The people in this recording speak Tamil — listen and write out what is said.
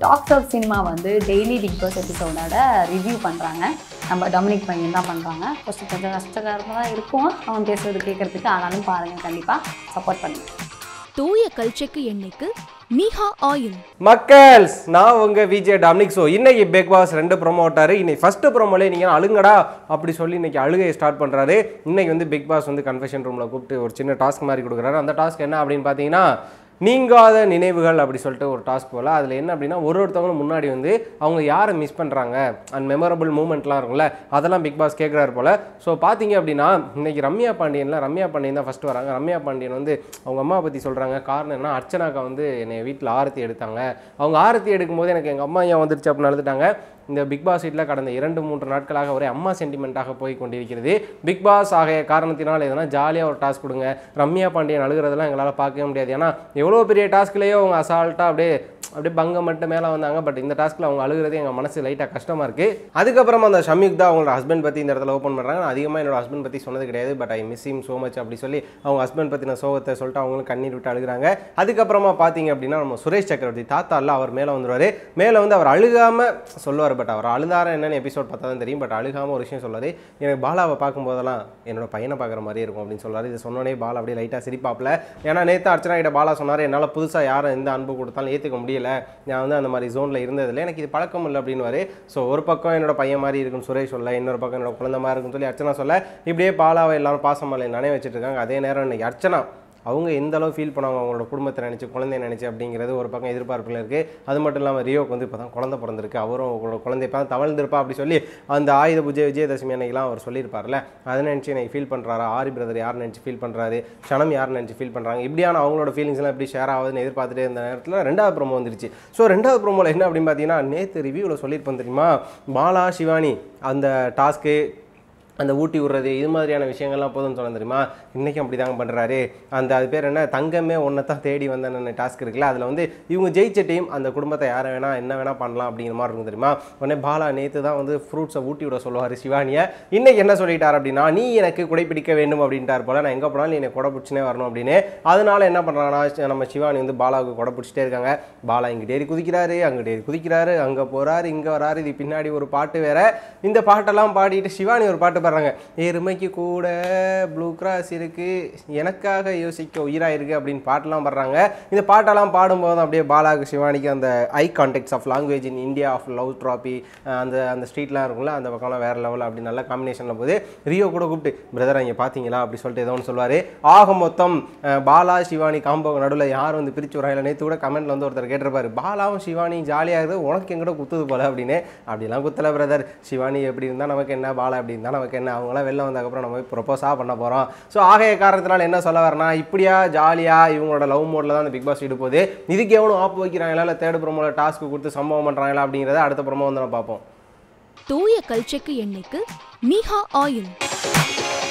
டாக்ஸ் ஆஃப் சினிமா வந்து டெய்லி பிக் பாஸ் எபிசோடோட ரிவ்யூ பண்ணுறாங்க நம்ம டொமினிக் பையன் தான் பண்ணுறாங்க ஃபஸ்ட்டு கொஞ்சம் கஷ்டகரமாக தான் இருக்கும் அவன் பேசுறது கேட்குறதுக்கு ஆனாலும் பாருங்கள் கண்டிப்பாக சப்போர்ட் பண்ணுங்க தூய கல்ச்செக்கு எண்ணெய்க்கு மீஹா ஆயில் மக்கள்ஸ் நான் உங்க விஜய் டாமினிக் ஸோ இன்னைக்கு பிக் பாஸ் ரெண்டு ப்ரோமோ விட்டாரு இன்னைக்கு ஃபர்ஸ்ட் ப்ரோமோலே நீங்க அழுங்கடா அப்படி சொல்லி இன்னைக்கு அழுகையை ஸ்டார்ட் பண்றாரு இன்னைக்கு வந்து பிக் பாஸ் வந்து கன்ஃபெஷன் ரூம்ல கூப்பிட்டு ஒரு சின்ன டாஸ்க் மாதிரி கொடுக்குறாரு அந்த டாஸ்க் என்ன அப்படின்னு பார்த்தீங்கன்னா நீங்காத நினைவுகள் அப்படி சொல்லிட்டு ஒரு டாஸ்க் போல் அதில் என்ன அப்படின்னா ஒரு ஒருத்தவங்களும் முன்னாடி வந்து அவங்க யாரை மிஸ் பண்ணுறாங்க அண்ட் மெமரபிள் மூமெண்ட்லாம் இருக்கும்ல அதெல்லாம் பிக் பாஸ் கேட்குறாரு போல் ஸோ பார்த்தீங்க அப்படின்னா இன்னைக்கு ரம்யா பாண்டியன்ல ரம்யா பாண்டியன் தான் ஃபஸ்ட்டு வராங்க ரம்யா பாண்டியன் வந்து அவங்க அம்மா பற்றி சொல்கிறாங்க காரணம் என்ன அர்ச்சனாக்கா வந்து என்னை வீட்டில் ஆரத்தி எடுத்தாங்க அவங்க ஆரத்தி எடுக்கும்போது எனக்கு எங்கள் அம்மா ஏன் வந்துருச்சு அப்படின்னு அழுதுட்டாங்க இந்த பிக் பாஸ் வீட்டில் கடந்த இரண்டு மூன்று நாட்களாக ஒரே அம்மா சென்டிமெண்ட்டாக போய் கொண்டிருக்கிறது பிக் பாஸ் ஆகிய காரணத்தினால் எதனா ஜாலியாக ஒரு டாஸ்க் கொடுங்க ரம்யா பாண்டியன் அழுகிறதெல்லாம் எங்களால் பார்க்கவே முடியாது ஏன்னா எவ்வளோ பெரிய டாஸ்க்லேயோ அவங்க அசால்ட்டாக அப்படியே அப்படியே பங்கம் மட்டும் மேலே வந்தாங்க பட் இந்த டாஸ்க்கில் அவங்க அழுகிறது எங்கள் மனசு லைட்டாக கஷ்டமாக இருக்குது அதுக்கப்புறம் அந்த ஷமியுக்தா அவங்களோட ஹஸ்பண்ட் பற்றி இந்த இடத்துல ஓப்பன் பண்ணுறாங்க நான் அதிகமாக என்னோட ஹஸ்பண்ட் பற்றி சொன்னது கிடையாது but I miss him so much அப்படி சொல்லி அவங்க ஹஸ்பண்ட் பற்றின சோகத்தை சொல்லிட்டு அவங்களும் கண்ணீர் விட்டு அழுகுறாங்க அதுக்கப்புறமா பார்த்தீங்க அப்படின்னா நம்ம சுரேஷ் சக்கரவர்த்தி தாத்தா இல்ல அவர் மேலே வந்துருவாரு மேலே வந்து அவர் அழுகாமல் சொல்லுவார் பட் அவர் அழுதார என்னன்னு எபிசோட் பார்த்தா தான் தெரியும் பட் அழுகாமல் ஒரு விஷயம் சொல்லுவார் எனக்கு பாலாவை பார்க்கும்போதெல்லாம் என்னோட பையனை பார்க்குற மாதிரியே இருக்கும் அப்படின்னு சொல்றாரு இது சொன்னோடனே பாலா அப்படியே லைட்டாக சிரிப்பாப்ல ஏன்னா நேற்று அர்ச்சனா கிட்ட பாலா சொன்னார் என்னால் புதுசாக யாரை எந்த அன்பு கொடுத்தாலும் ஏற்றுக்க முடியல நான் வந்து அந்த மாதிரி ஜோனில் இருந்ததில்லை எனக்கு இது பழக்கம் இல்லை அப்படின்னுவாரு ஸோ ஒரு பக்கம் என்னோட பையன் மாதிரி இருக்கும் சுரேஷ் சொல்ல இன்னொரு பக்கம் என்னோட குழந்தை மாதிரி இருக்குன்னு சொல்லி அர்ச்சனா சொல்ல இப்படியே பாலாவை எல்லாரும் பாசமலை நினைவு வச்சுட்டு இருக்காங்க அதே நேரம் இன்னைக்கு அர்ச்சனா அவங்க எந்த அளவு ஃபீல் பண்ணுவாங்க அவங்களோட குடும்பத்தை நினச்சி குழந்தைய நினச்சி அப்படிங்கிறது ஒரு பக்கம் எதிர்பார்ப்பில் இருக்குது அது மட்டும் இல்லாமல் ரியோக்கு வந்து இப்போ தான் குழந்தை பிறந்திருக்கு அவரும் அவங்களோட குழந்தை இப்போ தான் தவழ்ந்திருப்பா அப்படி சொல்லி அந்த ஆயுத பூஜை விஜயதசமி அன்னைக்கெல்லாம் அவர் சொல்லியிருப்பார்ல அதை நினச்சி எனக்கு ஃபீல் பண்ணுறாரு ஆரி பிரதர் யார் நினச்சி ஃபீல் பண்ணுறாரு க்ஷணம் யார் நினச்சி ஃபீல் பண்ணுறாங்க இப்படியான அவங்களோட ஃபீலிங்ஸ்லாம் எப்படி ஷேர் ஆகுதுன்னு எதிர்பார்த்துட்டே இருந்த நேரத்தில் ரெண்டாவது ப்ரோமோ வந்துருச்சு ஸோ ரெண்டாவது ப்ரோமோவில் என்ன அப்படின்னு பார்த்தீங்கன்னா நேற்று ரிவ்யூவில் சொல்லியிருப்பேன் தெரியுமா பாலா சிவானி அந்த டாஸ்க்கு அந்த ஊட்டி விடுறது இது மாதிரியான விஷயங்கள்லாம் போதும்னு சொன்ன தெரியுமா இன்றைக்கும் அப்படி தாங்க பண்ணுறாரு அந்த அது பேர் என்ன தங்கமே ஒன்றை தான் தேடி வந்தேன்னு டாஸ்க் இருக்குல்ல அதில் வந்து இவங்க ஜெயிச்ச டீம் அந்த குடும்பத்தை யாரை வேணால் என்ன வேணால் பண்ணலாம் அப்படிங்கிற மாதிரி இருக்கும் தெரியுமா உடனே பாலா நேற்று தான் வந்து ஃப்ரூட்ஸை ஊட்டி விட சொல்லுவார் சிவானியை இன்னைக்கு என்ன சொல்லிட்டார் அப்படின்னா நீ எனக்கு குடைப்பிடிக்க வேண்டும் அப்படின்ட்டார் போல நான் எங்கே போனாலும் நீ எனக்கு கொடை பிடிச்சினே வரணும் அப்படின்னு அதனால என்ன பண்ணுறாங்கன்னா நம்ம சிவானி வந்து பாலாவுக்கு கொடை பிடிச்சிட்டே இருக்காங்க பாலா இங்கிட்ட ஏறி குதிக்கிறாரு அங்கிட்ட ஏறி குதிக்கிறாரு அங்கே போகிறாரு இங்கே வராரு இது பின்னாடி ஒரு பாட்டு வேற இந்த பாட்டெல்லாம் பாடிட்டு சிவானி ஒரு பாட்டு பாடுறாங்க எருமைக்கு கூட ப்ளூ கிராஸ் இருக்கு எனக்காக யோசிக்க உயிரா இருக்கு அப்படின்னு பாட்டெல்லாம் பாடுறாங்க இந்த பாட்டெல்லாம் பாடும்போது அப்படியே பாலாக்கு சிவானிக்கு அந்த I contexts of language in India of love trophy அந்த அந்த ஸ்ட்ரீட்லாம் இருக்கும்ல அந்த பக்கம்லாம் வேற லெவல் அப்படி நல்ல காம்பினேஷனில் போது ரியோ கூட கூப்பிட்டு பிரதர் இங்கே பார்த்தீங்களா அப்படி சொல்லிட்டு ஏதோ ஒன்று சொல்லுவார் ஆக மொத்தம் அஹ், பாலா சிவானி காம்போ நடுவில் யார் வந்து பிரிச்சு வராங்க நேற்று கூட கமெண்ட்ல வந்து ஒருத்தர் கேட்டிருப்பாரு பாலாவும் சிவானியும் ஜாலியாக இருக்குது உனக்கு எங்கூட குத்துது போல அப்படின்னு அப்படிலாம் குத்தல பிரதர் சிவானி எப்படி இருந்தால் நமக்கு என்ன பாலா எப்படி இருந்தால் நமக்கு என்ன அவங்களாம் வெளில வந்ததுக்கப்புறம் நம்ம ப்ரொப்போஸாக பண்ண போகிறோம் ஸோ ஆகைய காரணத்தினால என்ன சொல்ல வரேன்னா இப்படியா ஜாலியாக இவங்களோட லவ் மோடில் தான் அந்த பிக் பாஸ் வீடு போகுது இதுக்கு எவனும் ஆப்பு வைக்கிறாங்களா இல்லை தேர்ட் ப்ரோமோவில் டாஸ்க் கொடுத்து சம்பவம் பண்ணுறாங்களா அப்படிங்கிறத அடுத்த ப்ரோமோ வந்து நம்ம பார்ப்போம் தூய கல்ச்செக்கு எண்ணெய்க்கு மீஹா ஆயில்